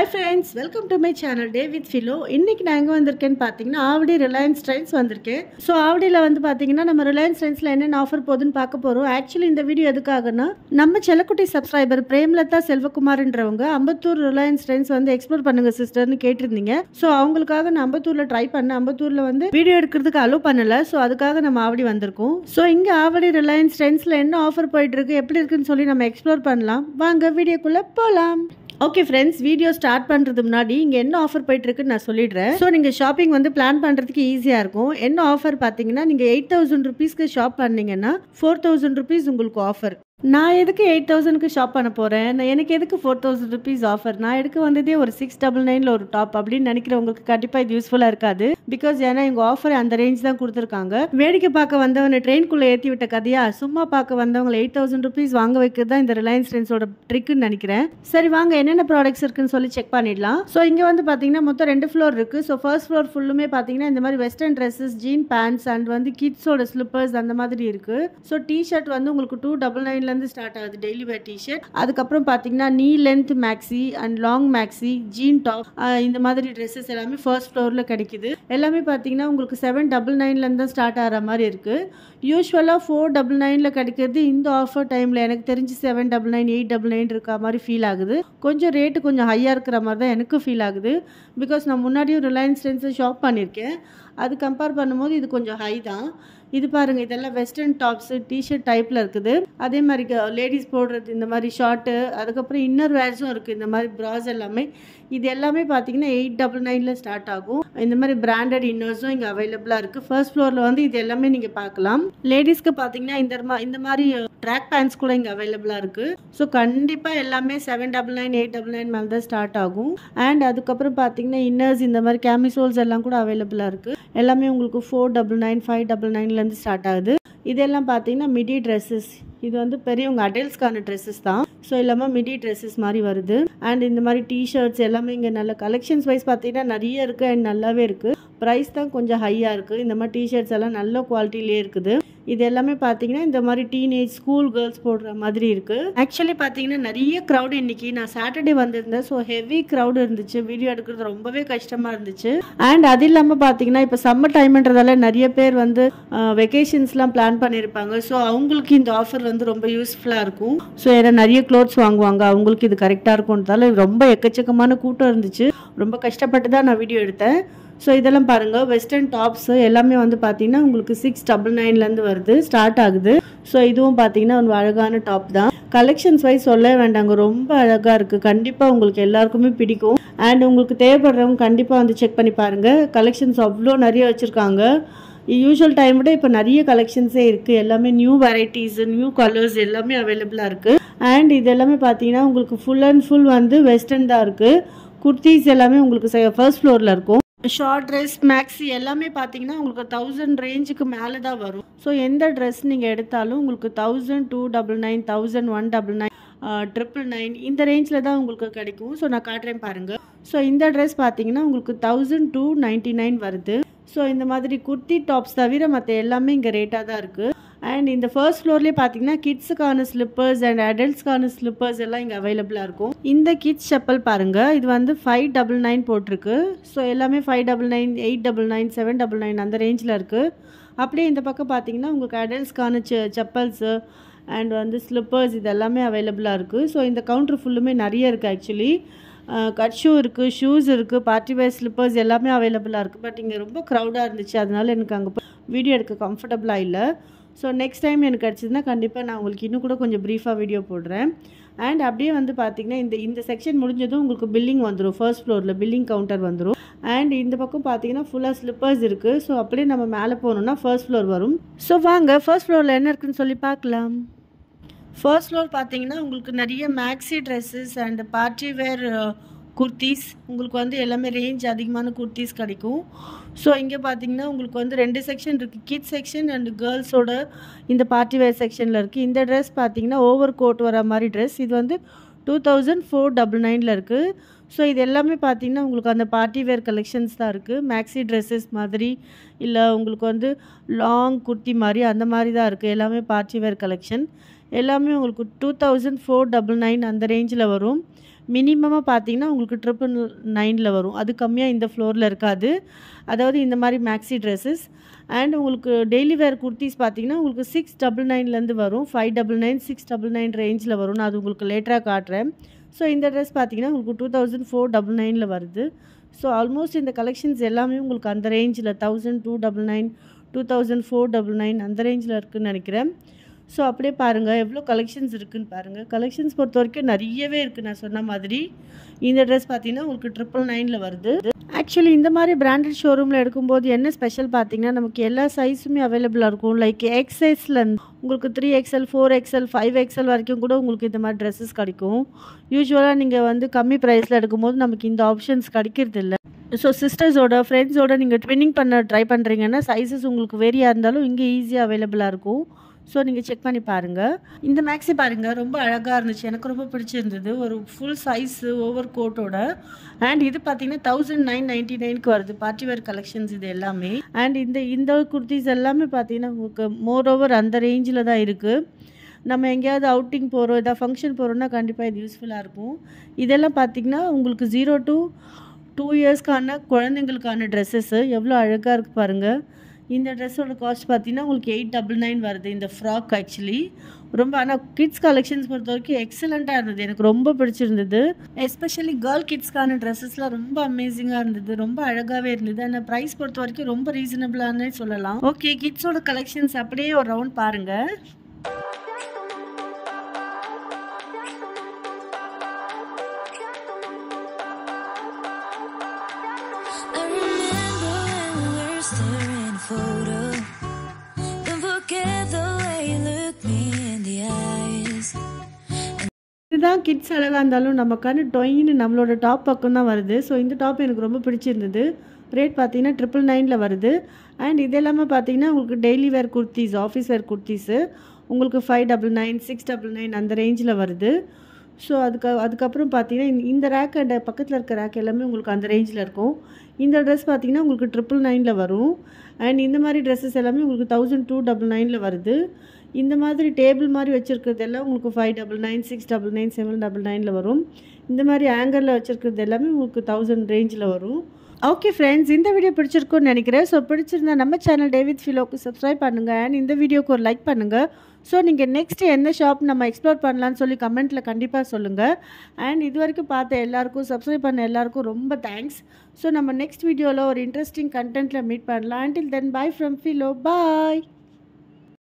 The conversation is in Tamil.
Hi friends welcome to my channel day with Philo இன்னைக்கு நான் எங்கே வந்திருக்கேன்னு பார்த்தீங்கன்னா ஆவடி ரிலையன்ஸ் ட்ரெண்ட்ஸ் வந்திருக்கேன் ஸோ ஆவடியில் வந்து பார்த்தீங்கன்னா நம்ம ரிலையன்ஸ் ட்ரெண்ட்ஸில் என்னென்ன ஆஃபர் போகுதுன்னு பார்க்க போகிறோம் ஆக்சுவலி இந்த வீடியோ எதுக்காகனா நம்ம செல்லக்குட்டி சப்ஸ்கிரைபர் பிரேம்லதா செல்வகுமார்ன்றவங்க அம்பத்தூர் ரிலையன்ஸ் ட்ரெண்ட்ஸ் வந்து எக்ஸ்ப்ளோர் பண்ணுங்க சிஸ்டர்னு கேட்டிருந்தீங்க ஸோ அவங்களுக்காக நான் அம்பத்தூரில் ட்ரை பண்ணேன் அம்பத்தூரில் வந்து வீடியோ எடுக்கிறதுக்கு அலோவ் பண்ணல ஸோ அதுக்காக நம்ம ஆவடி வந்திருக்கோம் ஸோ இங்கே ஆவடி ரிலையன்ஸ் ட்ரெண்ட்ஸில் என்ன ஆஃபர் போயிட்டு இருக்கு எப்படி இருக்குன்னு சொல்லி நம்ம எக்ஸ்ப்ளோர் பண்ணலாம் வாங்க வீடியோக்குள்ளே போகலாம் ஓகே ஃப்ரெண்ட்ஸ் வீடியோ ஸ்டார்ட் பண்ணுறது முன்னாடி இங்கே என்ன ஆஃபர் போயிட்டுருக்குன்னு நான் சொல்லிடுறேன் ஸோ நீங்கள் ஷாப்பிங் வந்து பிளான் பண்ணுறதுக்கு ஈஸியாக இருக்கும் என்ன ஆஃபர் பார்த்தீங்கன்னா நீங்கள் எயிட் தௌசண்ட் ருபீஸ்க்கு ஷாப் பண்ணீங்கன்னா ஃபோர் தௌசண்ட் ருபீஸ் உங்களுக்கு ஆஃபர் நான் எதுக்கு எயிட் தௌசண்ட்க்கு ஷாப் பண்ண போகிறேன் நான் எனக்கு எதுக்கு ஃபோர் தௌசண்ட் ருபீஸ் ஆஃபர் நான் எடுக்க வந்ததே ஒரு சிக்ஸ் டபுள் நைனில் ஒரு டாப் அப்படின்னு நினைக்கிறவங்களுக்கு கண்டிப்பாக இது யூஸ்ஃபுல்லாக இருக்காது பிகாஸ் ஏன்னா எங்கள் ஆஃபர் அந்த ரேஞ்ச் தான் கொடுத்துருக்காங்க வேடிக்கை பார்க்க வந்தவனை ட்ரெயின்குள்ளே ஏற்றி விட்ட கதையா சும்மா பார்க்க வந்தவங்களை எயிட் தௌசண்ட் ருபீஸ் வாங்க வைக்கிறது தான் இந்த ரிலையன்ஸ் ட்ரெண்ட்ஸோட ட்ரிக்குன்னு நினைக்கிறேன் சரி வாங்க என்னென்ன ப்ராடக்ட்ஸ் இருக்குன்னு சொல்லி செக் பண்ணிடலாம் ஸோ இங்கே வந்து பார்த்தீங்கன்னா மொத்தம் ரெண்டு ஃப்ளோர் இருக்குது ஸோ ஃபர்ஸ்ட் ஃப்ளோர் ஃபுல்லுமே பார்த்தீங்கன்னா இந்த மாதிரி western dresses jean pants and வந்து கிட்ஸோட ஸ்லிப்பர்ஸ் அந்த மாதிரி இருக்குது ஸோ டிஷர்ட் வந்து உங்களுக்கு டூ டபுள் நைன்லேருந்து ஸ்டார்ட் ஆகுது டெய்லி வேர் டிஷர்ட் அதுக்கப்புறம் பார்த்தீங்கன்னா knee length maxi and long maxi jean top இந்த மாதிரி ட்ரெஸ்ஸஸ் எல்லாமே ஃபர்ஸ்ட் ஃப்ளோரில் கிடைக்குது எல்லாமே பார்த்தீங்கன்னா உங்களுக்கு செவன் டபுள் நைன்லேருந்து தான் ஸ்டார்ட் ஆகிற மாதிரி இருக்குது யூஸ்வலாக ஃபோர் டபுள் நைனில் கிடைக்கிறது இந்த ஆஃபர் டைமில் எனக்கு தெரிஞ்சு seven double nine eight double nine இருக்க மாதிரி ஃபீல் ஆகுது கொஞ்சம் ரேட்டு கொஞ்சம் ஹையாக இருக்கிற மாதிரி தான் எனக்கு ஃபீல் ஆகுது பிகாஸ் நான் முன்னாடியும் ரிலையன்ஸ் ட்ரெண்ட்ஸை ஷாப் பண்ணியிருக்கேன் அது கம்பேர் பண்ணும்போது இது கொஞ்சம் ஹை தான் இது பாருங்கள் இதெல்லாம் வெஸ்டர்ன் டாப்ஸு டிஷர்ட் டைப்பில் இருக்குது அதே மாதிரி லேடிஸ் போடுறது இந்த மாதிரி ஷார்ட்டு அதுக்கப்புறம் இன்னர் வேர்ஸும் இருக்குது இந்த மாதிரி ப்ராஸ் எல்லாமே இது எல்லாமே பார்த்தீங்கன்னா எயிட் டபுள் நைனில் ஸ்டார்ட் ஆகும் இந்த மாதிரி பிராண்டட் இன்னர்ஸும் இங்கே அவைலபிளாக இருக்குது ஃபர்ஸ்ட் ஃப்ளோரில் வந்து இது எல்லாமே நீங்கள் பார்க்கலாம் லேடிஸ்க்கு பார்த்தீங்கன்னா இந்த மா இந்த மாதிரி ட்ராக் பேண்ட்ஸ் கூட இங்கே அவைலபிளாக இருக்குது ஸோ கண்டிப்பாக எல்லாமே seven double nine eight double nine மேலே தான் ஸ்டார்ட் ஆகும் அண்ட் அதுக்கப்புறம் பார்த்தீங்கன்னா இன்னர்ஸ் இந்த மாதிரி கேமிசோல்ஸ் எல்லாம் கூட அவைலபிளாக இருக்குது எல்லாமே உங்களுக்கு four double nine five double நைன்லேருந்து ஸ்டார்ட் ஆகுது இதெல்லாம் பார்த்தீங்கன்னா மிடி ட்ரெஸ்ஸஸ் இது வந்து பெரியவங்க அடல்ட்ஸ்க்கான ட்ரெஸ்ஸஸ் தான் ஸோ இல்லாமல் மிடி ட்ரெஸ்ஸஸ் மாதிரி வருது அண்ட் இந்த மாதிரி டிஷர்ட்ஸ் எல்லாமே இங்கே நல்ல கலெக்ஷன்ஸ் வைஸ் பார்த்தீங்கன்னா நிறைய இருக்குது அண்ட் நல்லாவே இருக்குது ப்ரைஸ் தான் கொஞ்சம் ஹையாக இருக்குது இந்த மாதிரி டிஷர்ட்ஸ் எல்லாம் நல்ல குவாலிட்டிலே இருக்குது இது எல்லாமே பார்த்தீங்கன்னா இந்த மாதிரி டீனேஜ் ஸ்கூல் கேர்ள்ஸ் போடுற மாதிரி இருக்குது ஆக்சுவலி பார்த்தீங்கன்னா நிறைய க்ரௌட் இன்னைக்கு நான் சாட்டர்டே வந்திருந்தேன் ஸோ ஹெவி க்ரௌட் இருந்துச்சு வீடியோ எடுக்கிறது ரொம்பவே கஷ்டமாக இருந்துச்சு அண்ட் அது இல்லாமல் பார்த்தீங்கன்னா இப்போ சம்மர் டைம்ன்றதால நிறைய பேர் வந்து வெக்கேஷன்ஸ்லாம் பிளான் பண்ணியிருப்பாங்க ஸோ அவங்களுக்கு இந்த ஆஃபர் வந்து ரொம்ப யூஸ்ஃபுல்லாக இருக்கும் ஸோ ஏன்னா நிறைய க்ளோத்ஸ் வாங்குவாங்க அவங்களுக்கு இது கரெக்டாக இருக்கும்ன்றதால ரொம்ப எக்கச்சக்கமான கூட்டம் இருந்துச்சு ரொம்ப கஷ்டப்பட்டு தான் நான் வீடியோ எடுத்தேன் ஸோ இதெல்லாம் பாருங்கள் வெஸ்டர்ன் டாப்ஸு எல்லாமே வந்து பார்த்தீங்கன்னா உங்களுக்கு சிக்ஸ் டபுள் நைன்லேருந்து வருது ஸ்டார்ட் ஆகுது ஸோ இதுவும் பார்த்தீங்கன்னா ஒரு அழகான டாப் தான் கலெக்ஷன்ஸ் வைஸ் சொல்ல வேண்டாங்க ரொம்ப அழகாக இருக்குது கண்டிப்பாக உங்களுக்கு எல்லாருக்குமே பிடிக்கும் அண்ட் உங்களுக்கு தேவைப்படுறவங்க கண்டிப்பாக வந்து செக் பண்ணி பாருங்கள் கலெக்ஷன்ஸ் அவ்வளோ நிறைய வச்சுருக்காங்க யூஷுவல் டைம் விட இப்போ நிறைய கலெக்ஷன்ஸே இருக்குது எல்லாமே நியூ வெரைட்டிஸ் நியூ கலர்ஸ் எல்லாமே அவைலபிளாக இருக்குது அண்ட் இது எல்லாமே பார்த்தீங்கன்னா உங்களுக்கு ஃபுல் அண்ட் ஃபுல் வந்து வெஸ்டர்ன் தான் இருக்குது குர்த்திஸ் எல்லாமே உங்களுக்கு ஃபர்ஸ்ட் ஃப்ளோரில் இருக்கும் ஷார்ட் ட்ரெஸ் மேக்ஸி எல்லாமே பார்த்தீங்கன்னா உங்களுக்கு தௌசண்ட் ரேஞ்சுக்கு மேலே தான் வரும் ஸோ எந்த ட்ரெஸ் நீங்கள் எடுத்தாலும் உங்களுக்கு thousand two double nine thousand one double nine triple nine இந்த ரேஞ்சில் தான் உங்களுக்கு கிடைக்கும் ஸோ நான் காட்டுறேன் பாருங்கள் ஸோ இந்த ட்ரெஸ் பார்த்தீங்கன்னா உங்களுக்கு தௌசண்ட் டூ நைன்ட்டி நைன் வருது ஸோ இந்த மாதிரி குர்த்தி டாப்ஸ் தவிர மற்ற எல்லாமே இங்கே ரேட்டாக தான் இருக்குது அண்ட் இந்த ஃபர்ஸ்ட் ஃப்ளோர்லேயே பார்த்தீங்கன்னா கிட்ஸுக்கான ஸ்லிப்பர்ஸ் அண்ட் அடல்ட்ஸ்க்கான ஸ்லிப்பர்ஸ் எல்லாம் இங்கே அவைலபிளாக இருக்கும் இந்த கிட்ஸ் செப்பல் பாருங்கள் இது வந்து ஃபைவ் டபுள் நைன் போட்டிருக்கு ஸோ எல்லாமே five double nine eight double nine seven double nine அந்த ரேஞ்சில் இருக்குது அப்படியே இந்த பக்கம் பார்த்தீங்கன்னா உங்களுக்கு அடல்ட்ஸ்க்கான செ செப்பல்ஸு அண்ட் வந்து ஸ்லிப்பர்ஸ் இது எல்லாமே அவைலபிளாக இருக்குது ஸோ இந்த கவுண்ட்ரு ஃபுல்லுமே நிறைய இருக்குது ஆக்சுவலி கட் ஷூ இருக்குது ஷூஸ் இருக்குது பார்ட்டி வேர் ஸ்லிப்பர்ஸ் எல்லாமே அவைலபிளாக இருக்குது பட் இங்கே ரொம்ப க்ரௌடாக இருந்துச்சு அதனால எனக்கு அங்கே வீடியோ எடுக்க கம்ஃபர்டபுளாக இல்லை ஸோ நெக்ஸ்ட் டைம் எனக்கு கிடச்சிதுன்னா கண்டிப்பாக நான் உங்களுக்கு இன்னும் கூட கொஞ்சம் ப்ரீஃபாக வீடியோ போடுறேன் அண்ட் அப்படியே வந்து பார்த்திங்கன்னா இந்த இந்த செக்ஷன் முடிஞ்சதும் உங்களுக்கு பில்லிங் வந்துடும் ஃபர்ஸ்ட் ஃப்ளோரில் பில்லிங் கவுண்டர் வந்துடும் அண்ட் இந்த பக்கம் பார்த்தீங்கன்னா ஃபுல்லாக ஸ்லிப்பர்ஸ் இருக்குது ஸோ அப்படியே நம்ம மேலே போகணுன்னா ஃபர்ஸ்ட் ஃப்ளோர் வரும் ஸோ வாங்க ஃபர்ஸ்ட் ஃப்ளோரில் என்ன இருக்குன்னு சொல்லி பார்க்கலாம் ஃபர்ஸ்ட் ஃப்ளோர் பார்த்தீங்கன்னா உங்களுக்கு நிறைய maxi dresses and party wear kurtis உங்களுக்கு வந்து எல்லாமே ரேஞ்ச் அதிகமான குர்த்திஸ் கிடைக்கும் ஸோ இங்கே பார்த்தீங்கன்னா உங்களுக்கு வந்து ரெண்டு செக்ஷன் இருக்குது கிட் செக்ஷன் அண்ட் கேர்ள்ஸோட இந்த பார்ட்டி வேர் செக்ஷனில் இருக்குது இந்த ட்ரெஸ் பார்த்தீங்கன்னா ஓவர் கோட் வர மாதிரி ட்ரெஸ் இது வந்து டூ தௌசண்ட் ஃபோர் டபுள் நைனில் இருக்குது ஸோ இது எல்லாமே பார்த்தீங்கன்னா உங்களுக்கு அந்த பார்ட்டி வேர் கலெக்ஷன்ஸ் தான் இருக்குது மேக்ஸி ட்ரெஸ்ஸஸ் மாதிரி இல்லை உங்களுக்கு வந்து லாங் குர்த்தி மாதிரி அந்த மாதிரி தான் இருக்குது எல்லாமே பார்ட்டி வேர் கலெக்ஷன் எல்லாமே உங்களுக்கு two thousand four double nine அந்த ரேஞ்சில் வரும் மினிமமாக பார்த்தீங்கன்னா உங்களுக்கு ட்ரிபிள் நைனில் வரும் அது கம்மியாக இந்த ஃப்ளோரில் இருக்காது அதாவது இந்த மாதிரி மேக்ஸி ட்ரெஸ்ஸஸ் அண்ட் உங்களுக்கு டெய்லி வேர் குர்த்திஸ் பார்த்தீங்கன்னா உங்களுக்கு சிக்ஸ் டபுள் நைன்லேருந்து வரும் five double nine six double nine ரேஞ்சில் வரும் நான் அது உங்களுக்கு லேட்டராக காட்டுறேன் ஸோ இந்த ட்ரெஸ் பார்த்தீங்கன்னா உங்களுக்கு டூ தௌசண்ட் ஃபோர் டபுள் நைனில் வருது ஸோ ஆல்மோஸ்ட் இந்த கலெக்ஷன்ஸ் எல்லாமே உங்களுக்கு அந்த ரேஞ்சில் thousand two double nine two thousand four double nine அந்த ரேஞ்சில் இருக்குதுன்னு நினைக்கிறேன் ஸோ அப்படியே பாருங்கள் எவ்வளோ கலெக்ஷன்ஸ் இருக்குதுன்னு பாருங்கள் கலெக்ஷன்ஸ் பொறுத்த வரைக்கும் நிறையவே இருக்குது நான் சொன்ன மாதிரி இந்த ட்ரெஸ் பார்த்தீங்கன்னா உங்களுக்கு ட்ரிபிள் நைனில் வருது ஆக்சுவலி இந்த மாதிரி பிராண்டட் ஷோரூமில் எடுக்கும்போது என்ன ஸ்பெஷல் பார்த்தீங்கன்னா நமக்கு எல்லா சைஸுமே அவைலபிளாக இருக்கும் லைக் எக்ஸைஸில் உங்களுக்கு three XL four XL five XL வரைக்கும் கூட உங்களுக்கு இந்த மாதிரி ட்ரெஸ்ஸஸ் கிடைக்கும் யூஸ்வலாக நீங்கள் வந்து கம்மி ப்ரைஸில் எடுக்கும்போது நமக்கு இந்த ஆப்ஷன்ஸ் கிடைக்கிறது இல்லை ஸோ சிஸ்டர்ஸோட ஃப்ரெண்ட்ஸோட நீங்கள் ட்வின்னிங் பண்ண ட்ரை பண்ணுறீங்கன்னா சைஸஸ் உங்களுக்கு வேரியாக இருந்தாலும் இங்கே ஈஸியாக அவைலபிளாக இருக்கும் ஸோ நீங்கள் செக் பண்ணி பாருங்கள் இந்த மேக்ஸி பாருங்கள் ரொம்ப அழகாக இருந்துச்சு எனக்கு ரொம்ப பிடிச்சிருந்தது ஒரு ஃபுல் சைஸு ஓவர் கோட்டோட அண்ட் இது பார்த்தீங்கன்னா தௌசண்ட் நைன் நைன்ட்டி நைனுக்கு வருது பார்ட்டி வேர் கலெக்ஷன்ஸ் இது எல்லாமே அண்ட் இந்த இந்த குர்த்திஸ் எல்லாமே பார்த்தீங்கன்னா உங்களுக்கு மோர் ஓவர் அந்த ரேஞ்சில் தான் இருக்குது நம்ம எங்கேயாவது அவுட்டிங் போகிறோம் ஏதாவது ஃபங்க்ஷன் போகிறோன்னா கண்டிப்பாக இது யூஸ்ஃபுல்லாக இருக்கும் இதெல்லாம் பார்த்திங்கன்னா உங்களுக்கு ஜீரோ டூ டூ இயர்ஸ்க்கான குழந்தைங்களுக்கான ட்ரெஸ்ஸஸ்ஸு எவ்வளோ அழகாக இருக்குது பாருங்கள் இந்த ட்ரெஸ்ஸோட காஸ்ட் பார்த்தீங்கன்னா உங்களுக்கு எயிட் டபுள் நைன் வருது இந்த ஃப்ராக் ஆக்சுவலி ரொம்ப ஆனால் கிட்ஸ் கலெக்ஷன்ஸ் பொறுத்த வரைக்கும் எக்ஸலண்ட்டாக இருந்தது எனக்கு ரொம்ப பிடிச்சிருந்தது எஸ்பெஷலி கேர்ள் கிட்ஸ்க்கான ட்ரெஸ்ஸஸ்லாம் ரொம்ப அமேசிங்காக இருந்தது ரொம்ப அழகாகவே இருந்தது ஆனால் ப்ரைஸ் பொறுத்த வரைக்கும் ரொம்ப ரீசனபிளானே சொல்லலாம் ஓகே கிட்ஸோட கலெக்ஷன்ஸ் அப்படியே ஒரு ரவுண்ட் பாருங்கள் I remember when we were staring a photo. Don't forget the way you look me in the eyes. இதுதான் கிட்ஸ் அழகாக இருந்தாலும் நமக்கான டொயின்னு நம்மளோட டாப் பக்கம் தான் வருது ஸோ இந்த டாப் எனக்கு ரொம்ப பிடிச்சிருந்தது ரேட் பார்த்தீங்கன்னா ட்ரிபிள் நைனில் வருது அண்ட் இது எல்லாமே பார்த்தீங்கன்னா உங்களுக்கு daily wear kurtis office wear kurtis உங்களுக்கு five double nine six double nine அந்த ரேஞ்சில் வருது ஸோ அதுக்கு அதுக்கப்புறம் பார்த்தீங்கன்னா இந்த- இந்த ரேக் அண்ட் பக்கத்தில் இருக்க ரேக் எல்லாமே உங்களுக்கு அந்த ரேஞ்சில் இருக்கும் இந்த ட்ரெஸ் பார்த்தீங்கன்னா உங்களுக்கு ட்ரிபிள் நைனில் வரும் அண்ட் இந்த மாதிரி ட்ரெஸ்ஸஸ் எல்லாமே உங்களுக்கு தௌசண்ட் டூ டபுள் நைனில் வருது இந்த மாதிரி டேபிள் மாதிரி வச்சுருக்கிறது எல்லாம் உங்களுக்கு five double nine six double nine seven டபுள் நைனில் வரும் இந்த மாதிரி ஆங்கரில் வச்சுருக்கிறது எல்லாமே உங்களுக்கு தௌசண்ட் ரேஞ்சில் வரும் ஓகே ஃப்ரெண்ட்ஸ் இந்த வீடியோ பிடிச்சிருக்கும்னு நினைக்கிறேன் ஸோ பிடிச்சிருந்தா நம்ம சேனல் டேவித் ஃபிலோக்கு சப்ஸ்கிரைப் பண்ணுங்கள் அண்ட் இந்த வீடியோக்கு ஒரு லைக் பண்ணுங்கள் ஸோ நீங்கள் நெக்ஸ்ட் எந்த ஷாப் நம்ம எக்ஸ்ப்ளோர் பண்ணலான்னு சொல்லி கமெண்ட்டில் கண்டிப்பாக சொல்லுங்கள் அண்ட் இது வரைக்கும் பார்த்த எல்லாருக்கும் சப்ஸ்கிரைப் பண்ண எல்லாருக்கும் ரொம்ப தேங்க்ஸ் ஸோ நம்ம நெக்ஸ்ட் வீடியோவில் ஒரு இன்ட்ரெஸ்டிங் கண்டென்ட்டில் மீட் பண்ணலாம் until then bye from Philo bye